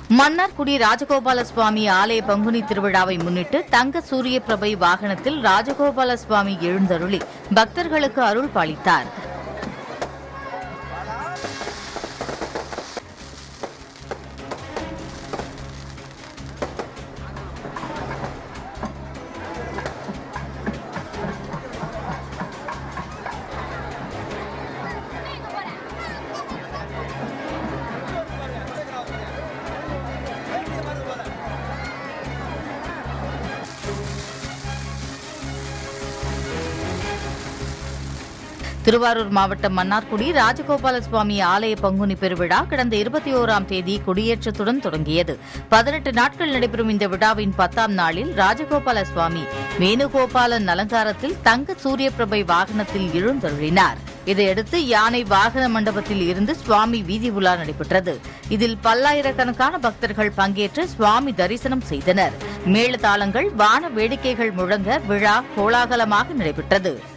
மன்னார்குடி ராஜகோபால சுவாமி ஆலய பங்குனி திருவிழாவை முன்னிட்டு தங்க சூரிய பிரபை வாகனத்தில் ராஜகோபால சுவாமி எழுந்தருளி பக்தர்களுக்கு அருள் பாலித்தார் திருவாரூர் மாவட்டம் மன்னார்குடி ராஜகோபால சுவாமி ஆலய பங்குனி பெருவிழா கடந்த இருபத்தி ஓராம் தேதி கொடியேற்றத்துடன் தொடங்கியது பதினெட்டு நாட்கள் நடைபெறும் இந்த விழாவின் பத்தாம் நாளில் ராஜகோபால சுவாமி வேணுகோபாலன் அலங்காரத்தில் தங்க சூரிய பிரபை வாகனத்தில் எழுந்தருளினார் இதையடுத்து யானை வாகன மண்டபத்தில் இருந்து சுவாமி வீதி உலா நடைபெற்றது இதில் பல்லாயிரக்கணக்கான பக்தர்கள் பங்கேற்று சுவாமி தரிசனம் செய்தனர் மேளதாளங்கள் வான வேடிக்கைகள் முழங்க விழா கோலாகலமாக நடைபெற்றது